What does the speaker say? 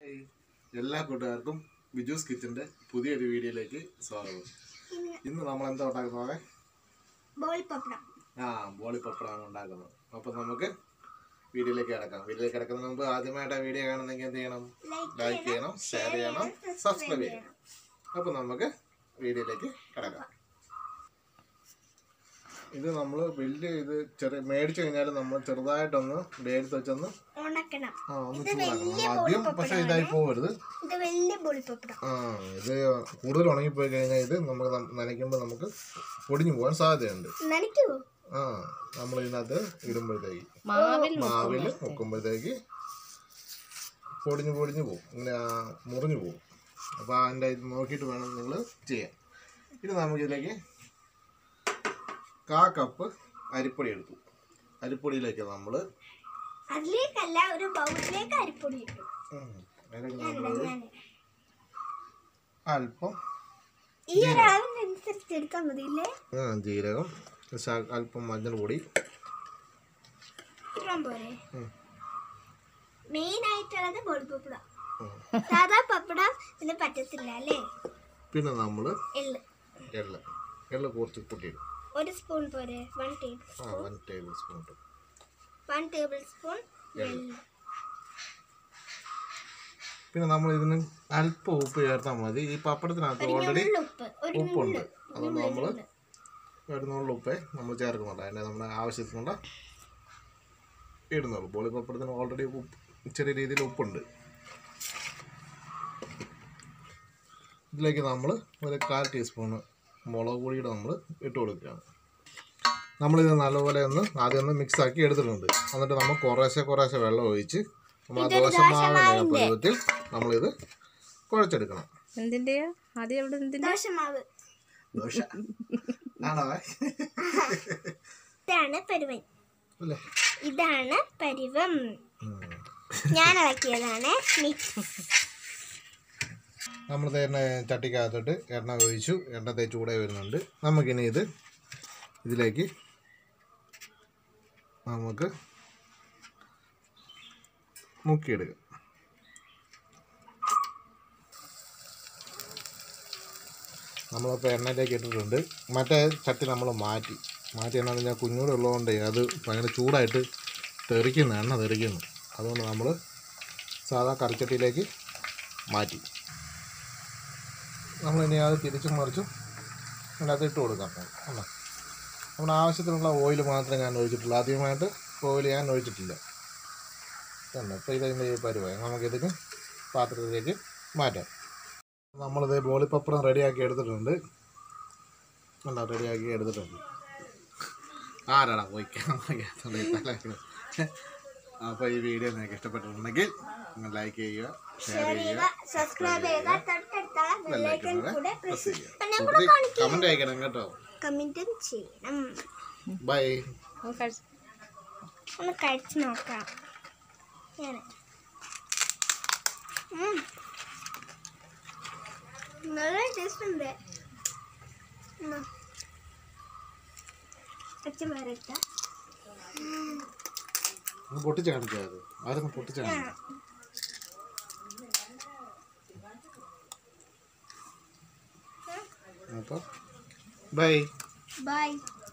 Hi. എല്ലാ കൂട്ടുകാർക്കും ബിജൂസ് കിച്ചന്റെ പുതിയൊരു വീഡിയോയിലേക്ക് സ്വാഗതം ഇന്ന് നമ്മൾ എന്താ ഉണ്ടാക്കുന്നത് ബോൾ പപ്പടം ആ ബോളി പപ്പടമാണ് ഉണ്ടാക്കുന്നത് അപ്പൊ നമുക്ക് വീഡിയോയിലേക്ക് കിടക്കാം വീഡിയോയിലേക്ക് കിടക്കുന്നതിന് മുമ്പ് ആദ്യമായിട്ട് ആ വീഡിയോ കാണുന്നെങ്കിൽ എന്ത് ചെയ്യണം ലൈക്ക് ചെയ്യണം ഷെയർ ചെയ്യണം സബ്സ്ക്രൈബ് ചെയ്യണം അപ്പൊ നമുക്ക് വീഡിയോയിലേക്ക് കിടക്കാം ഇത് നമ്മൾ വലിയ ഇത് ചെറിയ മേടിച്ചു കഴിഞ്ഞാൽ നമ്മൾ ചെറുതായിട്ടൊന്ന് വേടിച്ച് വെച്ചൊന്ന് ഉണക്കണം ആ ഒന്ന് ചൂടാക്കണം ആദ്യം പക്ഷെ ഇതായി പോകരുത് ഇത് വലിയ ബോൾ പപ്പടം ആ ഇത് കൂടുതൽ ഉണങ്ങിപ്പോയി കഴിഞ്ഞാൽ ഇത് നമ്മൾ നനയ്ക്കുമ്പോൾ നമുക്ക് പൊടിഞ്ഞു പോകാൻ സാധ്യതയുണ്ട് നനയ്ക്കുവോ ആ നമ്മൾ ഇതിനകത്ത് ഇടുമ്പോഴത്തേക്ക് മാവിൽ മാവിൽ മുക്കുമ്പോഴത്തേക്ക് പൊടിഞ്ഞു പൊടിഞ്ഞു പോകും ഇങ്ങനെ ആ മുറിഞ്ഞു പോകും അപ്പോൾ അതിൻ്റെ ഇത് നോക്കിയിട്ട് വേണം നിങ്ങൾ ചെയ്യാൻ ഇത് നമുക്കിതിലേക്ക് കാ കപ്പ് അരിപ്പൊടി എടുത്തു അരിപ്പൊടിയിലേക്ക് നമ്മൾ അതിലേക്കല്ല ഒരു ബൗളിലേക്ക് അരിപ്പൊടി ഇട്ടു അല്പം ഈ ഒരു അളവിനനുസരിച്ച് എടുത്താൽ മതിയില്ലേ ആ, ജീരകം ശ- അല്പം മഞ്ഞൾപ്പൊടി ഇത്രയും പോരെ ഉം. മെയിൻ ആയിട്ടുള്ളത് ബോൾ പപ്പടം ഉം. സാധാ പപ്പടം ഇതിന് പറ്റത്തില്ല അല്ലേ പിന്നെ നമ്മൾ എള്ള് എള്ള എള്ള കുറച്ച് കൂട്ടിയിടും ഒരു സ്പൂൺ പോരെ വൺ ടേബിൾ ആ വൺ ടേബിൾ സ്പൂൺ ഇട്ടു വൺ ടേബിൾ സ്പൂൺ വെള്ളം പിന്നെ നമ്മൾ ഇതിന് അല്പം ഉപ്പ് ചേർത്താൽ മതി ഈ പപ്പടത്തിനകത്ത് ഓൾറെഡി ഉപ്പ് ഒരു ഉപ്പുണ്ട് അതുകൊണ്ട് നമ്മൾ ഇടുന്നുള്ള ഉപ്പേ നമ്മൾ ചേർക്കുന്നുണ്ട് അതിൻ്റെ നമ്മുടെ ആവശ്യത്തിനുള്ള ഇടുന്നുള്ളൂ ബോളി പപ്പടത്തിന് ഓൾറെഡി ഉപ്പ് ചെറിയ രീതിയിൽ ഉപ്പുണ്ട് ഇതിലേക്ക് നമ്മൾ ഒരു കാൽ ടീസ്പൂണ് മുളക് പൊടിയുടെ നമ്മൾ ഇട്ട് കൊടുക്കുകയാണ് നമ്മളിത് നല്ലപോലെ ഒന്ന് ആദ്യം ഒന്ന് മിക്സ് ആക്കി എടുത്തിട്ടുണ്ട് എന്നിട്ട് നമ്മൾ കുറേശ്ശെ കുറേശ്ശെ വെള്ളം ഒഴിച്ച് നമ്മൾ ആ ദോശമാവിൻ്റെ പരുവത്തിൽ നമ്മളിത് കുഴച്ചെടുക്കണം എന്തിന്റെയാ ആദ്യം എവിടെ എന്തിന്റെ ദോശമാവ് ദോശ ആണോ ഇതാണ് പരുവൻ അല്ലേ ഇതാണ് പരുവം ഉം. ഞാൻ ഇളക്കിയതാണ് മിക്സ് നമ്മൾ തന്നെ ചട്ടിക്കകത്തോട്ട് എണ്ണ ഒഴിച്ചു എണ്ണ തേച്ച് ചൂടെ വരുന്നുണ്ട് നമുക്കിനി ഇത് ഇതിലേക്ക് നമുക്ക് മുക്കിയെടുക്കാം നമ്മളിപ്പോൾ എണ്ണയിലേക്ക് ഇട്ടിട്ടുണ്ട് മറ്റേ ചട്ടി നമ്മൾ മാറ്റി മാറ്റി എന്നാന്ന് പറഞ്ഞാൽ കുഞ്ഞൂടെ ഉള്ളതുകൊണ്ട് അത് ഭയങ്കര ചൂടായിട്ട് തെറിക്കുന്നു എണ്ണ തെറിക്കുന്നു അതുകൊണ്ട് നമ്മൾ സാധാ കറിച്ചട്ടിയിലേക്ക് മാറ്റി നമ്മളിനി അത് തിരിച്ചും മറിച്ചും അതിനകത്ത് ഇട്ട് കൊടുക്കാം അല്ല നമ്മുടെ ആവശ്യത്തിനുള്ള ഓയിൽ മാത്രമേ ഞാൻ ഒഴിച്ചിട്ടുള്ളൂ ആദ്യമായിട്ട് ഓയിൽ ഞാൻ ഒഴിച്ചിട്ടില്ല തന്നെ ഇപ്പോൾ ഇതിൻ്റെ ഈ പരിവായി നമുക്കിതിന് പാത്രത്തിലേക്ക് മാറ്റാം നമ്മളിത് ബോളിപ്പപ്പടം റെഡിയാക്കി എടുത്തിട്ടുണ്ട് അല്ല റെഡിയാക്കി എടുത്തിട്ടുണ്ട് ആരാടാ പോയി അപ്പോൾ ഈ വീഡിയോ നിങ്ങൾക്ക് ഇഷ്ടപ്പെട്ടിട്ടുണ്ടെങ്കിൽ നിങ്ങൾ ലൈക്ക് ചെയ്യുക ഷെയർ ചെയ്യുക സബ്സ്ക്രൈബ് ചെയ്യുക തൊട്ടടുത്തുള്ള ബെല്ലൈക്കൺ കൂടെ പ്രസ് പിന്നെ കമന്റ് അയക്കണം കേട്ടോ കമന്റും ചെയ്യണം ബൈ ഒന്ന് കഴിച്ച് ഒന്ന് കഴിച്ചു നോക്കാം ഞാൻ ഉം. നല്ല ടേസ്റ്റ് ഉണ്ട് ഉം. അച്ഛൻ വരട്ട ഒന്ന് പൊട്ടിച്ച് കാണിച്ചാൽ അത് ആരൊന്ന് പൊട്ടിച്ച് കാണിക്കാം അപ്പോൾ ബൈ ബൈ